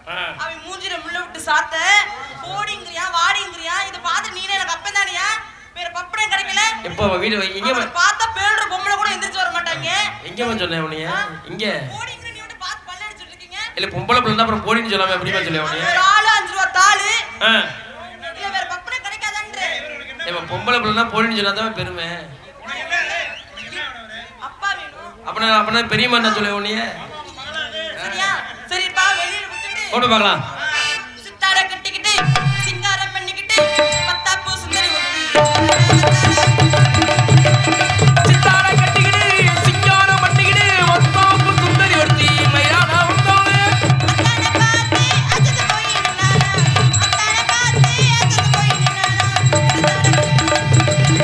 ஆ. அவன் மூஞ்சில முள்ள விட்டு சாத்த போடிங்கிறியா வாடிங்கிறியா இத பார்த்து நீனே எனக்கு அப்பன் தானியா வேற பப்படம் கிடைக்கல எப்போ அவ வீடு வை- இங்க அவனை பார்த்தா பேடுற பொம்பளை கூட எந்திரிச்சு வர மாட்டாங்க எங்கேம்மா சொன்னேன் உனைய இங்க போடிங்கிற நீ வந்து பார்த்து பல்ல அடிச்சுட்டு இருக்கீங்க இல்ல பொம்பளை பிள்ளை தான் அப்புறம் போடின்னு சொல்லாம எப்படிமா சொல்லுவேன் உனைய ஒரு ஆளு அஞ்சு ரூபா தாளு ஆ இல்ல வேற பப்படம் கிடைக்காதான்ற ஏம்மா பொம்பளை பிள்ளை தான் போடின்னு சொன்னா தான் பெருமை அப்பா வேணும் அப்படின்னா அப்படின்னா பெரியம்மா என்ன சொல்லுவேன் உனைய சரியா சரிப்பா வெளியில விட்டுட்டு போட்டு பார்க்கலாம் சித்தாட கட்டிக்கிட்டு சிங்காரம் பண்ணிக்கிட்டு பத்தாப்பு சுந்தரி ஒட்டி சித்தாட கட்டிக்கிட்டு சிங்காரம் பண்ணிக்கிட்டு மத்தாப்பு சுந்தரி ஒருத்தி மயிலாட வந்தோளே அத்தான பாத்து அச்சது போய் நின்னானா அத்தான பாத்து அச்சது போய் நின்னானா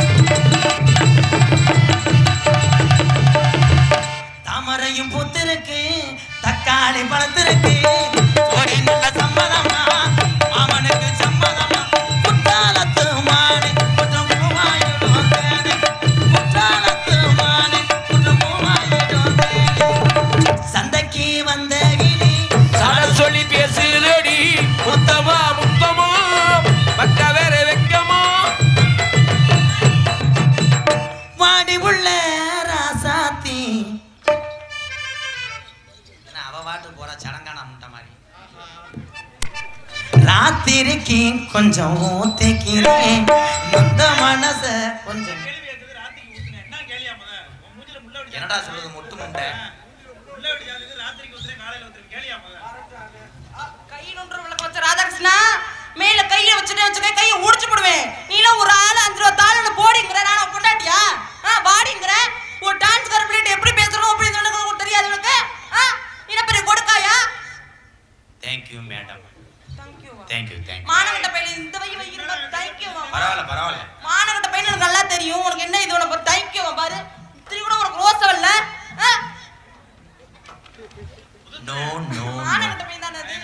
தாமரையும் பூத்திருக்கு தக்காளி பழத்திருக்கு ஜோடி நல்ல சம்மதமா மாமனுக்கு சம்மதமா குற்றாலத்து மானே குற்றம் பூமாயிடும் தேனே குற்றாலத்து மானே குற்றம் பூமாயிடும் தேனே சந்தைக்கு வந்த கிளி சட சொல்லி பேசுதடி முத்தமா முத்தமா பக்க வேற வெக்கமா வாடி உள்ள ராசாத்தி அவ பாட்டு போற சடங்கான முட்டை மாதிரி ராத்திரிக்கு கொஞ்சம் ஊத்திக்கிறேன் நொந்த மனச கொஞ்சம் என்னடா சொல்லுது முட்டு முட்டை கை நொன்ற விளக்க வச்ச ராதாகிருஷ்ணா மேல கைய வச்சுட்டே வச்சுக்க கைய உடிச்சு போடுவேன் நீலாம் ஒரு ஆளு அஞ்சு ரூபா தாளுன்னு போடிங்கிற நான் பொண்டாட்டியா ஆ வாடிங்கிற ஒரு டான்ஸ் கார பிள்ளைகிட்ட எப்படி பேசணும் அப்படி உனக்கு தெரியாது உனக்கு ஆ என்ன பெரிய கொடுக்காயா thank you madam thank you thank you thank you மானகட்ட பையன் இந்த வை வைக்கிறப்ப தேங்க்யூ பரவாயில்ல பரவாயில்ல மானகட்ட பையன் எனக்கு நல்லா தெரியும் உனக்கு என்ன இது உனக்கு தேங்க்யூ பாரு இத்திரி கூட உனக்கு ரோஸ் வரல ஆ நோ நோ மானகட்ட பையன் தானே அது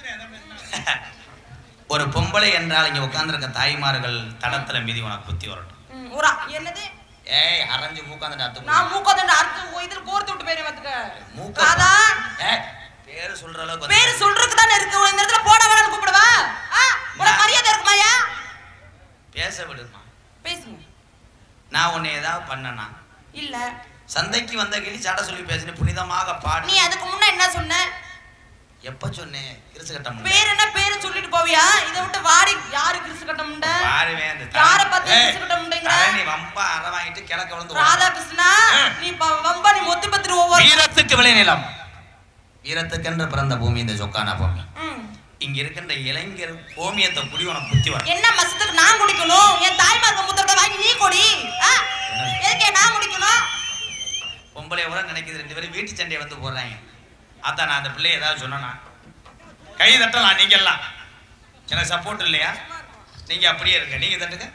ஒரு பொம்பளை என்றால் இங்க உட்கார்ந்திருக்க தாய்மார்கள் தடத்துல மீதி உனக்கு புத்தி வரட்டும் ம், ஒரு ஆ- என்னது ஏய் அரைஞ்சு மூக்காந்துட்டு அத்து நான் மூக்காதண்ட அறுத்து இதுல கோர்த்து விட்டு போயிரு பாத்துக்க மூக்க ராதா ஏய் பேரு சொல்ற அளவுக்கு பேரு வந்து- சொல்றதுக்கு தானே இருக்கு உன் இந்த இடத்துல போட வேணாம்னு கூப்பிடுவா ஆ உனக்கு மரியாதை இருக்குமாயா பேச விடுமா பேசுங்க நான் உன்னை ஏதாவது பண்ணனா இல்ல சந்தைக்கு வந்த கிளி சட சொல்லி பேசினு புனிதமாக நீ பாடு அதுக்கு முன்ன என்ன சொன்ன எப்ப சொன்னேன் கிரிசு கட்டம் பேர் என்ன பேரு சொல்லிட்டு போவியா இதை விட்டு வாடி யாரு கிறிஸ்து கட்ட முண்ட பாருவேன் அந்த யாரை தலை- பார்த்து ஏய், கிறிஸ்து கட்ட முண்டைங்கிற தலை நீ வம்பா அரை வாங்கிட்டு கிழக்க வந்து ராதா கிருஷ்ணா நீ ப- வம்பா நீ மொத்தி பத்திரி ஒவ்வொரு வீரத்துக்கு விளைநிலம் வீரத்துக்கென்று பிறந்த பூமி இந்த சொக்கான பூமி ம். இங்க இருக்கின்ற இளைஞர் கோமியத்தை குடி உனக்கு புத்தி வரும் என்ன மசத்துக்கு நான் குடிக்கணும் என் தாய்மார்க்க முத்தத்தை வாங்கி நீ குடி ஆ? எதுக்கே நான் குடிக்கணும் பொம்பளை கூட நினைக்குது ரெண்டு பேரும் வீட்டு சண்டையை வந்து போடுறாங்க அதான் நான் அந்த பிள்ளை ஏதாவது சொன்னனா கை தட்டலாம் நீங்க எல்லாம் எனக்கு சப்போர்ட் இல்லையா நீங்க அப்படியே இருங்க நீங்க தட்டுங்க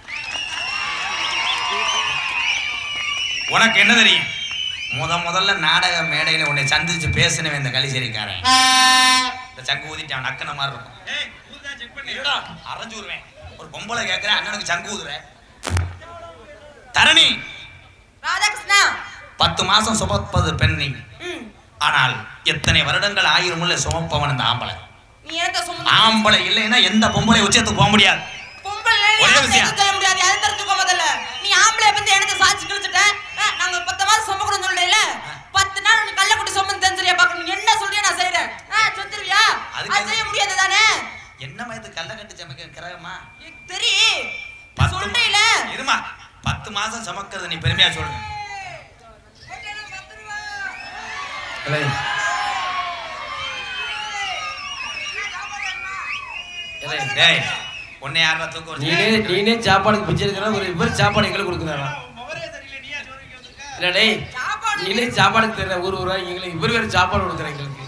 உனக்கு என்ன தெரியும் முத முதல்ல நாடக மேடையில உன்னை சந்திச்சு பேசினவன் இந்த கலிசேரிக்காரன் இந்த சங்கு ஊதிட்டு அவன் நக்கன மாதிரி இருக்கும் இருடா, அரைஞ்சு விடுவேன் ஒரு பொம்பளை கேட்கிறேன் அண்ணனுக்கு சங்கு ஊதுறேன் தரணி ராதாகிருஷ்ணா பத்து மாசம் சுமப்பது பெண் நீ ம் ஆனால் எத்தனை வருடங்கள் ஆயிரம் உள்ள சுமப்பவன் இந்த ஆம்பளை நீ என்னத்த சுமந்து ஆம்பளை இல்லைன்னா எந்த பொம்பளை உச்சத்துக்கு போக முடியாது பொம்பளை ஒரே ஒரே விஷயம். சொல்ல முடியாது அது தெரிஞ்சுக்கோ முதல்ல நீ ஆம்பளை பத்தி எனக்கு சாட்சி கிழிச்சிட்ட ஆ, நாங்க பத்து மாசம் சுமக்கணும் சொல்லல பத்து நாள் நீ கள்ளக்குட்டி சுமந்து தெரிஞ்சிரியா பாக்கணும் நீ என்ன சொல்றியா நான் செய்யறேன் ஆ செஞ்சிருவியா அதுக்கு அது செய்ய முடியாது தானே என்ன மயத்து கல்ல கட்டு சமைக்க கிரகமா தெரியும் பத்து சொல்றீல இருமா பத்து மாசம் சுமக்கிறது நீ பெருமையா சொல்லு இல்லை. இல்லை. டேய் உன்னை யாரா தூக்க வச்சு நீனே நீனே சாப்பாடுக்கு பிச்சை எடுக்கிறா ஒரு இவர் சாப்பாடு எங்களுக்கு கொடுக்குறாரா இல்ல டேய் நீனே சாப்பாடுக்கு தெரியல ஊர் ஊரா எங்களுக்கு இவர் வேற சாப்பாடு கொடுக்குற எங்களுக்கு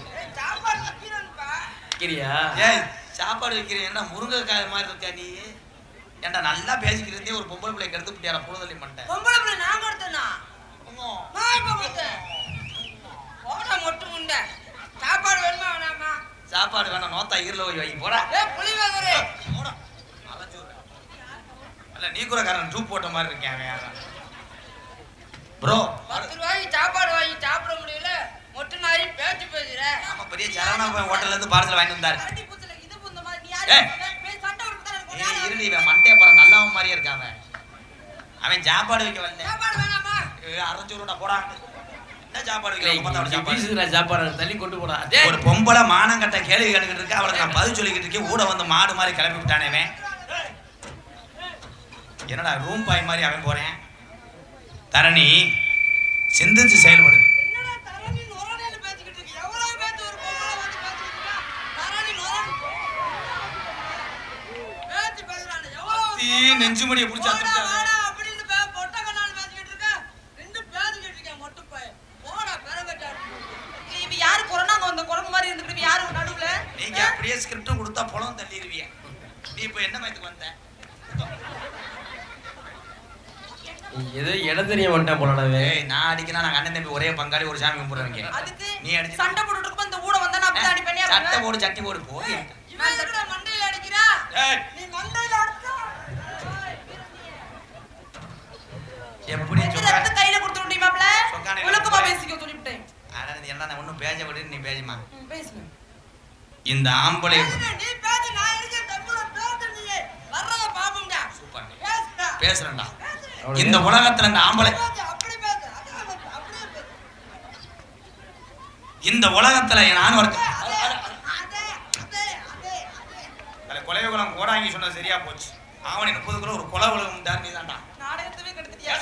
கிரியா ஏய் சாப்பாடு வைக்கிறேன் என்ன முருங்கைக்காய் மாதிரி இருக்கா நீ ஏன்டா நல்லா பேசிக்கிறதே ஒரு பொம்பளை பிள்ளை கெடுத்து விட்டியாரா புழுதலி பண்ணிட்டேன் பொம்பளை பிள்ளை நான் கொடுத்தேனா நான் இப்ப கொடுத்தேன் போட மொட்டு முண்டை சாப்பாடு வேணுமா வேணாமா சாப்பாடு வேணாம் நோத்தா ஈரல போய் வை போடா ஏ புளிவாங்கரே போடா அலைஞ்சு விடுறேன். அல்ல நீ கூட காரன் டூப் போட்ட மாதிரி இருக்கேன் அவன் யாரா ப்ரோ பத்து ரூபாய்க்கு சாப்பாடு வாங்கி சாப்பிட முடியல மொட்டை நாய் பேச்சு பேசுற ஆமா பெரிய சரவணா போய் ஹோட்டல்ல இருந்து பார்சல் வாங்கிட்டு வந்தாரு கரடி பூச்சில இது புந்த மாதிரி நீ ஏய். யாரு பேச சண்டை விட்டு தான் எனக்கு ஏய் இருடி இவன் மண்டே படம் நல்லவன் மாதிரியே இருக்கான் அவன் அவன் சாப்பாடு வைக்க வரல சாப்பாடு வேணாமா அரைச்சூருடா போடா என்ன சாப்பாடு வைக்க உங்க பார்த்தா சாப்பாடு பீசுற சாப்பாடு தள்ளி கொண்டு போடா டேய், ஒரு பொம்பளை மானங்கட்ட கேள்வி கேட்டுக்கிட்டு இருக்கா அவளுக்கு நான் பதில் சொல்லிக்கிட்டு இருக்கேன் கூட வந்து மாடு மாதிரி கிளப்பி விட்டானே அவன் என்னடா ரூம் பாய் மாதிரி அவன் போறேன் தரணி சிந்திச்சு செயல்படு என்னடா தரணி நொரணையில பேசிக்கிட்டு இருக்கு எவ்வளவு பேத்து ஒரு பொம்பளை வந்து பேசிக்கிட்டு இருக்கா தரணி நொரணி பேச்சு பேசுறானே எவ்வளவு தீ நெஞ்சு முடிய புடிச்சு வாடா, அத்துட்டாங்க வாடா அப்படின்னு பே- பொட்டை கண்ணாடி பேசிக்கிட்டு இருக்க. ரெண்டு பேசிக்கிட்டு இருக்கேன் மொட்டை பையன். போடா, பெரங்கட்டாரு. இல்ல, இவ யாரு கொரோனாங்க வந்த குரங்கு மாதிரி இருந்துக்கிட்டு இவ யாரு நடுவுல? நீங்க அப்படியே ஸ்கிரிப்ட் கொடுத்தா புலம் தள்ளிடுவீங்க நீ இப்ப என்ன மயத்துக்கு வந்த நீ ஏதோ இடம் தெரிய மாட்டேன் போலடா இவன். ஏய் நான் அடிக்கனா நாங்க அண்ணன் தம்பி ஒரே பங்காளி ஒரு சாமி கும்பிடுறீங்க அதுக்கு நீ அடிச்சு சண்டை போட்டுட்டு இருக்கும்போது இந்த ஊட வந்தா நான் அப்படிதான் அடிப்பேனே சட்டை அப்படின்னா. போடு சட்டி போடு போய் இவன் எதுக்குடா மண்டையில அடிக்கிறா? ஏய், நீ மண்டையில அடிச்சா? எப்படி எது சொல்ற ரத்த கையில கொடுத்து விட்டீங்க சொக்கானையில ஒழுக்கமா கொடுத்து. பேசிக்க சொல்லிவிட்டேன் அட, இது என்ன நான் ஒண்ணும் பேச விடு நீ பேசுமா ம், பேசுங்க இந்த ஆம்பளை பேசுங்க, நீ பேசு நான் இருக்க தப்புல பேசு நீ வர்றத பாப்போம்டா சூப்பர் நீ. பேசுடா பேசுறேன்டா அவனுக்கு இந்த உலகத்துல இந்த ஆம்பளை பேசு, அப்படி பேசு அதான் பேசு, அப்படியே பேசு இந்த உலகத்துல நான் ஒரு அதே அதே அதே அதே அதே கொலைகுளம் கோடாங்கி சொன்னது சரியா போச்சு அவனை முப்பது கிலோ ஒரு கொலை உலகம் தார் நீ தான்டா நாடகத்தவே கெடுத்துட்டியா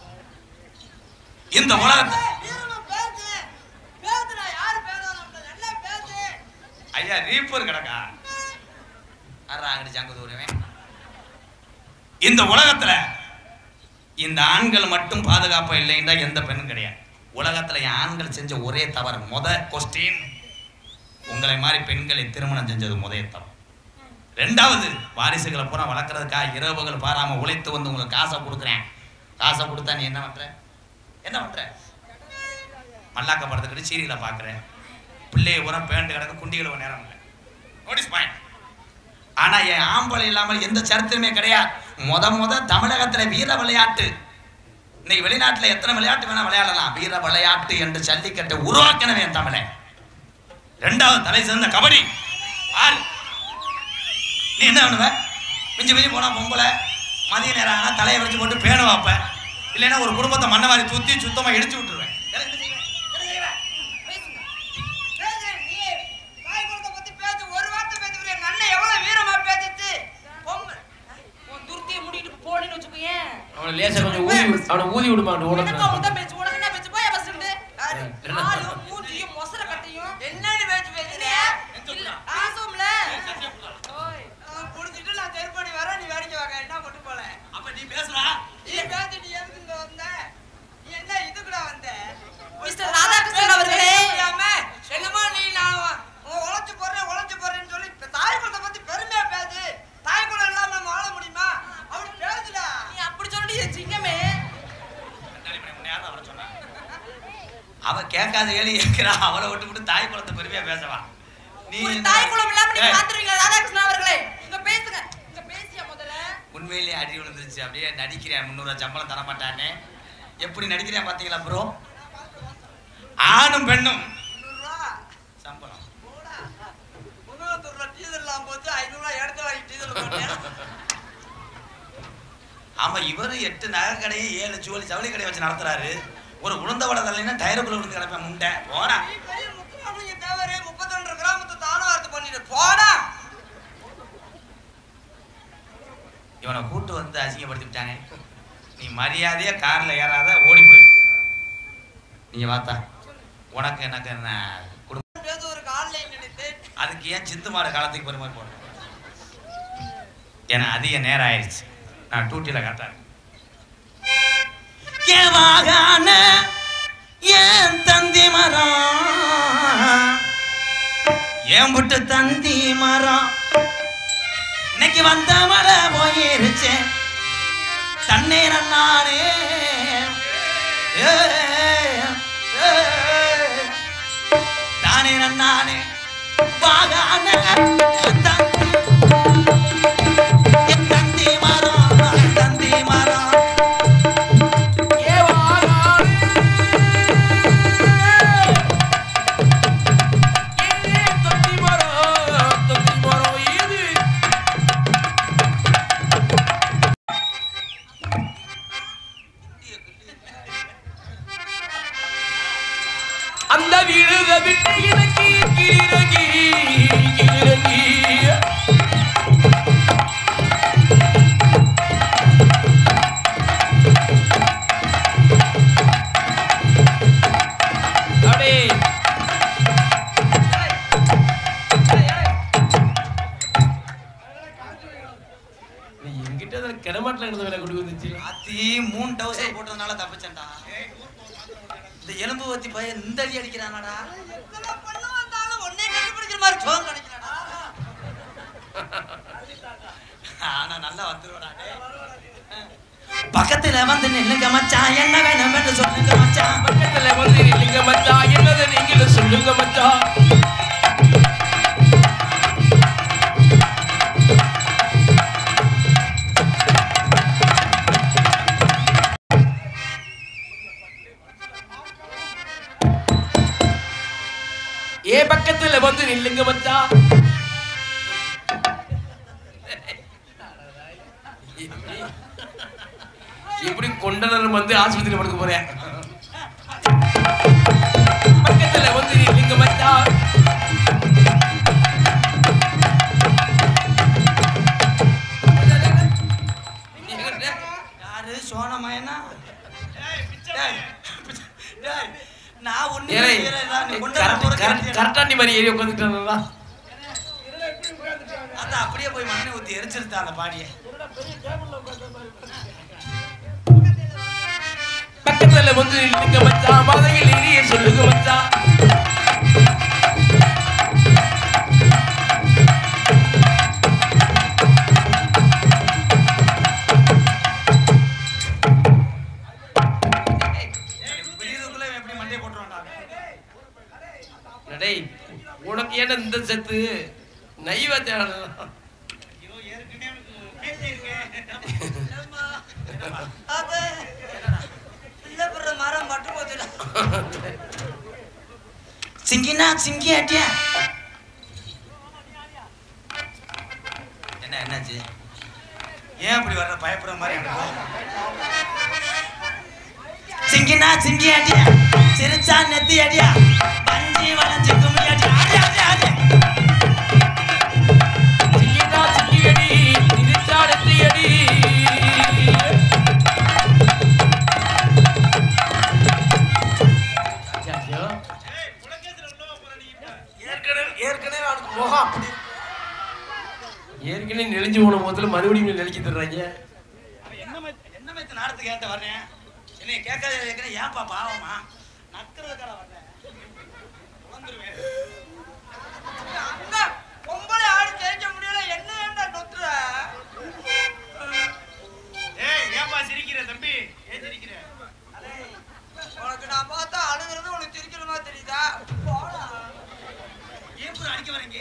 இந்த உலகத்துல ஏய், வீரமா பேசு பேசுடா யாரு பேசுறாங்க நல்லா பேசு ஐயா ரீப்பர் கிடக்கா அறா அங்கிட்டு சங்கு தூரவன் இந்த உலகத்துல இந்த ஆண்கள் மட்டும் பாதுகாப்பா இல்லைன்னா எந்த பெண்ணும் கிடையாது உலகத்துல என் ஆண்கள் செஞ்ச ஒரே தவறு முத கொஸ்டின் உங்களை மாதிரி பெண்களை திருமணம் செஞ்சது முதல் தவறு ரெண்டாவது வாரிசுகளை பூரா வளர்க்கறதுக்காக இரவுகள் பாராம உழைத்து வந்து உங்களுக்கு காசை கொடுக்குறேன் காசை கொடுத்தா நீ என்ன பண்ற என்ன பண்ற மல்லாக்க படத்துக்கிட்டு சீரியலை பார்க்குறேன் பிள்ளைய உரம் பேண்டு கிடக்க குண்டிகளை நேரம் இல்லை நோட்டீஸ் பாயிண்ட் ஆனா என் ஆம்பளை இல்லாமல் எந்த சரித்திரமே கிடையாது முத முத தமிழகத்துல வீர விளையாட்டு இன்னைக்கு வெளிநாட்டுல எத்தனை விளையாட்டு வேணா விளையாடலாம் வீர விளையாட்டு என்று ஜல்லிக்கட்டை உருவாக்கினவே என் தமிழன் ரெண்டாவது தலை சிறந்த கபடி ஆறு நீ என்ன பண்ணுவ மிஞ்சி மிஞ்சி போனா பொம்பளை மதிய நேரம் ஆனா தலையை வச்சு போட்டு பேண வைப்பேன் இல்லைன்னா ஒரு குடும்பத்தை மண்ணை மாதிரி சுத்தி சுத்தமா இடிச்சு விட்டுருவேன் எனக்கு என்ன செய்வேன்? என்ன செய்வேன்? பேசுங்க பேசு நீ தாய் குலத்தை பத்தி பேசு ஒரு வார்த்தை பேசுறிய எங்க அண்ணன் எவ்வளவு வீரமா பேசிச்சு பொம்பு உன் துர்த்தியை மூடிட்டு போடின்னு வச்சுக்கோயேன் அவனை லேசா கொஞ்சம் ஊதி விடு- அவனை ஊதி விடுமாட்டு என்னப்பா உடனே உனக்கு பேச்சு உனக்கு என்ன பேச்சு போய் பஸ் இருந்து என்ன? ஆளும் மூஞ்சியும் மொசர கட்டையும் என்னன்னு பேச்சு பேசுற இல்ல ஆசும்ல ஓய் புடிச்சிட்டு நான் செருப்படி வர நீ வேடிக்கை வாங்க என்ன கொண்டு போல அப்ப நீ பேசுறா நீ பேசி நீ எதுக்கு இங்க வந்த நீ என்ன இதுக்குடா வந்த மிஸ்டர் ராதாகிருஷ்ணன் அவர்களே என்னமா நீ நான் உன் உழைச்சு போறேன் உழைச்சு போறேன்னு சொல்லி இப்ப தாய் குலத்தை பத்தி பெருமையா பேசு தாய் குலம் இல்லாம நம்ம வாழ முடியுமா அப்படி பேசுடா நீ அப்படி சொல்லி சிங்கமே அவ கேட்காத கேள்வி கேட்கிறா அவளை விட்டு விட்டு தாய் குலத்தை பெருமையா பேசவா நீ ஒரு என்ன- தாய் குலம் இல்லாம நீங்க ஏய், பாத்துருவீங்களா ராதாகிருஷ்ணன் அவர்களே இங்க பேசுங்க இங்க பேசியா முதல்ல உண்மையிலேயே அடி விழுந்துருச்சு அப்படியே நடிக்கிறேன் முந்நூறு சம்பளம் தர மாட்டானே எப்படி நடிக்கிறேன் பாத்தீங்களா ப்ரோ ஆணும் பெண்ணும் முந்நூறுரூவா சம்பளம் போடா முந்நூறு ரூபா டீசல் இல்லாம போச்சு ஐநூறு ரூபா எடுத்து வாங்கி டீசல் போட்டேன் ஆமா இவரு எட்டு நகை கடையை ஏழு ஜுவலி ஜவுளி கடையை வச்சு நடத்துறாரு ஒரு உளுந்த வடை தரலைன்னா டயருக்குள்ள விழுந்து கிடப்பேன் முண்டை போடா நீ பெரிய முத்துராமலிங்க தேவரே முப்பத்தொன்று கிராமத்து தானவாரத்து பண்ணிட்டு போடா இவனை கூட்டு வந்து அசிங்கப்படுத்தி விட்டானே நீ மரியாதையா கார்ல ஏறாத ஓடி போயிடு நீங்க பார்த்தா உனக்கு எனக்கு என்ன குடும்பம் பேச ஒரு காலில் நினைத்தேன் அதுக்கு ஏன் சித்து மாடு காலத்துக்கு பெருமை போடுறேன் ஏன்னா அதிக நேரம் ஆயிடுச்சு நான் டூட்டியில் கரெக்டாக கேவாகான ஏன் தந்தி மரம் ஏன் புட்டு தந்தி மரம் இன்னைக்கு வந்த மழை போயிருச்சு தண்ணீர் நானே ஏ, ஏ, தானே நானே வாகான தந்தி தந்தி மரம் தந்தி மரம் கிடமாட்டில் இருந்த வேலை கொண்டு வந்துச்சு அத்தி மூணு டவுசர் போட்டதுனால தப்பிச்சேன்டா இந்த எலும்பு வத்தி பையன் இந்த அடி அடிக்கிறானடா எத்தனை பொண்ணு வந்தாலும் உன்னை கண்டுபிடிக்கிற மாதிரி சோகம் கிடைக்கிறடா ஆனா நல்லா வந்துருவடா டேய். பக்கத்துல வந்து நில்லுங்க மச்சான் என்ன வேணும் என்று சொல்லுங்க மச்சான் பக்கத்துல வந்து இல்லைங்க மச்சான் என்னது நீங்களும் சொல்லுங்க மச்சான் ஏ பக்கத்துல வந்து நில்லுங்க மச்சான் எப்படி கொண்டனர் வந்து ஆஸ்பத்திரி படுக்க போறேன் பக்கத்துல வந்து நில்லுங்க மச்சான் யாரு சோனமயனா டேய், டேய், நான் ஒண்ணு ஏலே, நீ கொண்டு கரெக்ட்- வர கரெக்ட்- கரெக்டாண்டி மாதிரி ஏறி உட்காந்துட்டானா அதான் அப்படியே போய் மண்ணை ஊத்தி எரிச்சிருத்தா அந்த பாடிய பக்கத்துல வந்து நில்லுங்க மச்சான் மதையில் ஏறிய சொல்லுங்க மச்சான் விடியதுக்குள்ள இவன் எப்படி மண்டையை போட்டுருவான்டா டேய் உனக்கு ஏன்டா இந்த செத்து நைவேத்தியம் அது பிள்ளை பிற மரம் மட்டு போச்சுடா சிங்கினா சிங்கி அட்டியா என்ன என்னாச்சு ஏன் அப்படி வர்ற பயப்படுற மாதிரி எனக்கு கோவம்? சிங்கினா சிங்கி அடியா சிரிச்சா நெத்தி அடியா பஞ்சி வளைஞ்சு கும்மி அடியா அடி அடி அடி சிங்கினா சிங்கியடி இடிச்சா நெத்தியடி சாச்சோ, ஏற்கனவே ஏற்கனவே அவனுக்கு முகம் அப்படி ஏற்கனவே நெளிஞ்சு போன முதல்ல மறுபடியும் நெளிச்சு தர்றாங்க என்ன மைத்து- என்ன மைத்து நாடத்துக்கு ஏத்த வர்றேன் என்னை கேட்காத கேட்கிறேன் ஏன்பா பாவமா நக்கிறதுக்காக வர்றேன் வந்துருவேன் அங்க பொம்பளை ஆடு ஜெயிக்க முடியல என்ன ஏன்டா நொத்துற ஏய் ஏன்பா சிரிக்கிற தம்பி ஏன் சிரிக்கிற உனக்கு நான் பார்த்தா அழுகிறது உனக்கு சிரிக்கிற மாதிரி தெரியுதா போடா ஏன் கூட அடிக்க வரீங்க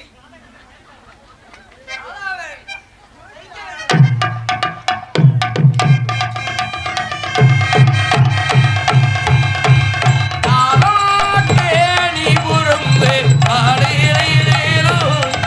அழாவே. ஜெயிக்க வேணும். தாலாட்டே நீ புறம்பே ஆடையிலேலோ.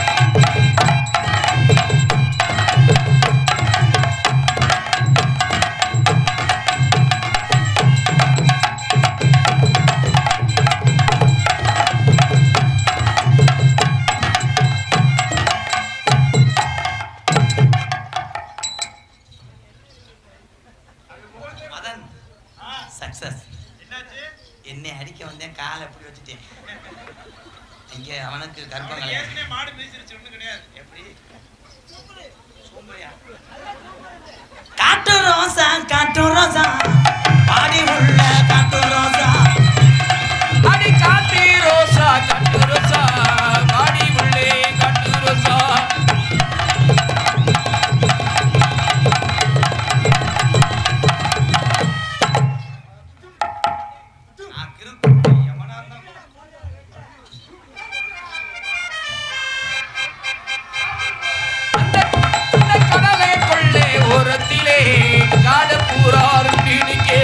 மதன் சக்சஸ் என்னை அடிக்க வந்தேன் காலை எப்படி வச்சுட்டேன் இங்க அவனுக்கு கர்ப்பம் கல்யாணம் மாடு பேசிருச்சு ஒண்ணு கிடையாது எப்படி சோம்பேறியா? காட்டு ரோசா காட்டு ரோசா பாடி உள்ள காட்டு ரோசா அடி காட்டு ரோசா காட்டு ரோசா வாடி உள்ளே காட்டு ரோசா நான் கிறுக்கு எவனா இருந்தா அந்த அந்த கடலை கொள்ளை ஓரத்திலே காட பூராறு நீடிக்கே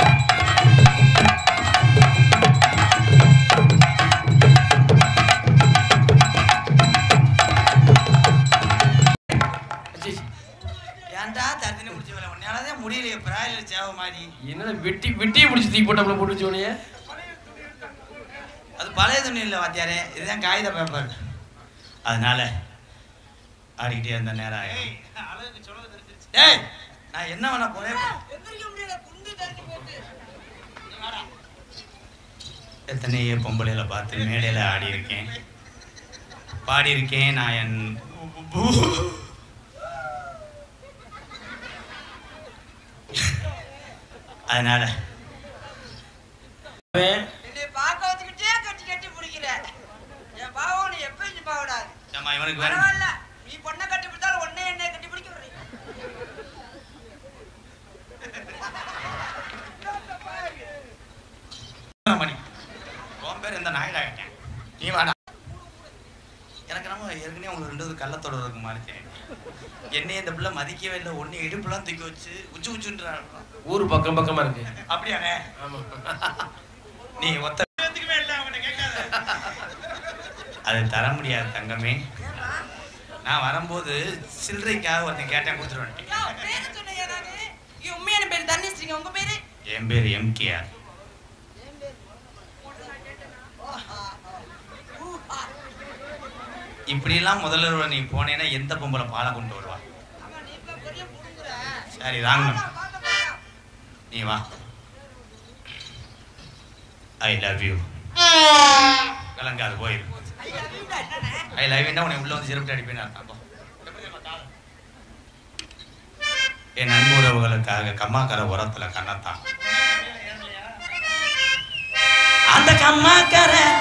ஏன்டா தண்ணி முடிச்சு வேலை உன்னாலதான் முடியலையே பிராயில சேவ மாதிரி என்னடா வெட்டி வெட்டியை பிடிச்சி தீ போட்டாப்புல போட்டு வச்சோனையே அது பழைய துணி இல்லை வாத்தியாரே இதுதான் காகித பேப்பர் அதனால ஆடிக்கிட்டே இருந்த நேரம் ஆயிடும். அழகுக்கு சொல்ல தெரிஞ்சிருச்சு டேய் நான் என்ன வேணா போறேன் எந்திரிக்க முடியல குண்டு தள்ளி போட்டு எத்தனையோ பொம்பளையில பார்த்து மேடையில ஆடி இருக்கேன் பாடி இருக்கேன் நான் என் அதனால அவன் என்னை பார்க்க வச்சுக்கிட்டே கட்டி கட்டி பிடிக்கிற என் பாவம் நீ எப்ப இங்க பாவடாது ஏம்மா இவனுக்கு வேற பரவாயில்ல நீ பொண்ணை கட்டி பிடிச்சாலும் ஒன்னே என்ன கட்டி பிடிக்க வர்றீங்க மணி உன் பேர் இந்த நாயுடா கேட்டேன் நீ வாடா எனக்கு நம்ம ஏற்கனவே உங்களுக்கு ரெண்டு கள்ளத்தோட இருக்கு மாறிச்சேன் என்னைய இந்த பிள்ளை மதிக்கவே இல்லை ஒன்னு இடுப்புலாம் தூக்கி வச்சு உச்சு உச்சுன்றான் ஊர் பக்கம் பக்கமா இருக்கு அப்படியானே ஆமா நீ ஒத்த எதுக்குமே இல்லை அவன்கிட்ட கேட்காத அது தர முடியாது தங்கமே நான் வரும்போது சில்லறைக்காக ஒருத்தன் கேட்டேன் கொடுத்துருவேன் யா, பேரு சொன்னீங்க நானு இவன் உண்மையான பேரு தர்ணிஸ்ரீங்க உங்க பேரு என் பேர் எம்கேஆர் இப்படிலாம் முதல்ல நீ போனேன்னா எந்த பொம்பளை பாலை கொண்டு வருவா ஆமா, நீ இப்ப பெரிய புடுங்குற. சரி வாங்க வாடா, வாடா, வாடா. நீ வா ஐ லவ் யூ கலங்காது போயிரு ஐயா, வீடா, என்னண்ணே? ஐ லவ் யூனா உன்னை உள்ள வந்து சிறப்பு அடிப்பேன்னு அர்த்தம் போ. என் அன்பு உறவுகளுக்காக கம்மாக்கரை உரத்துல கண்ணத்தான் அந்த கம்மாக்கரை